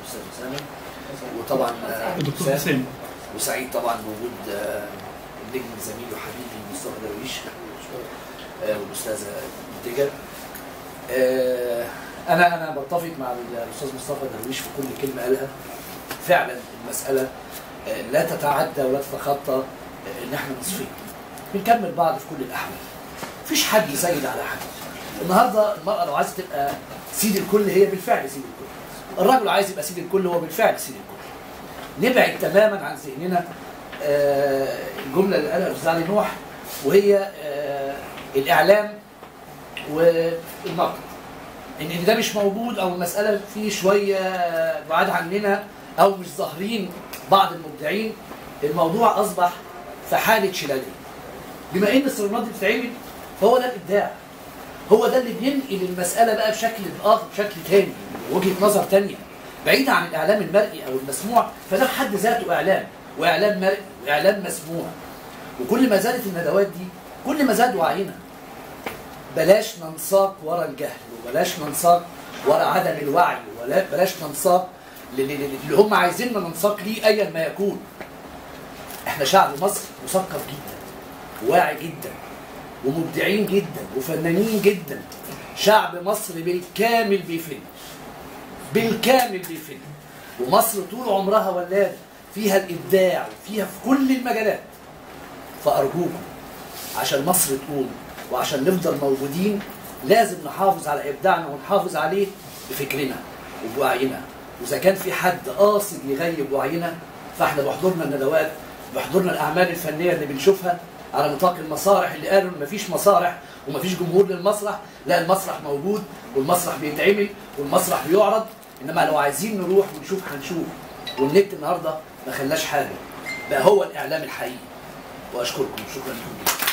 الاستاذ اسامه وطبعا آه، الدكتور حسام. حسين وسعيد طبعا بوجود آه، النجم زميلي وحبيبي مصطفى درويش آه، والاستاذه منتجه آه، انا انا بتفق مع الاستاذ مصطفى درويش في كل كلمه قالها فعلا المساله آه، لا تتعدى ولا تتخطى آه، ان احنا نصفين بنكمل بعض في كل الاحوال مفيش حد سيد على حد النهارده المراه لو عايزه تبقى سيد الكل هي بالفعل سيد الكل الرجل عايز يبقى سيد الكل هو بالفعل سيد الكل نبعد تماما عن ذهننا آه، الجمله اللي قالها الاستاذ علي نوح وهي آه، الاعلام والنقد ان إن ده مش موجود او المساله فيه شويه بعاد عننا او مش ظاهرين بعض المبدعين الموضوع اصبح في حاله شلاليه بما ان الصالونات دي بتتعمل فهو ده الابداع هو ده اللي بينقل المساله بقى بشكل اخر بشكل تاني وجهه نظر تانيه بعيد عن الاعلام المرئي او المسموع فده في حد ذاته اعلام واعلام مرئي واعلام مسموع وكل ما زادت الندوات دي كل ما زاد وعينا بلاش ننساق ورا الجهل وبلاش ننساق ورا عدم الوعي ولا بلاش ننساق ل- ل- ل- اللي هم عايزيننا ننساق ليه ايا ما يكون احنا شعب مصر مثقف جدا واعي جدا ومبدعين جدا وفنانين جدا شعب مصر بالكامل بيفن بالكامل بيفن ومصر طول عمرها ولاد فيها الابداع وفيها في كل المجالات فارجوكم عشان مصر تقوم وعشان نفضل موجودين لازم نحافظ على ابداعنا ونحافظ عليه بفكرنا وبوعينا واذا كان في حد قاصد يغيب وعينا فاحنا بحضورنا الندوات بحضورنا الاعمال الفنيه اللي بنشوفها على نطاق المسارح اللي قالوا ان مفيش مسارح ومفيش جمهور للمسرح لا المسرح موجود والمسرح بيتعمل والمسرح بيعرض انما لو عايزين نروح ونشوف هنشوف والنت النهارده ما خلاش حاجه بقى هو الاعلام الحقيقي واشكركم شكرا لكم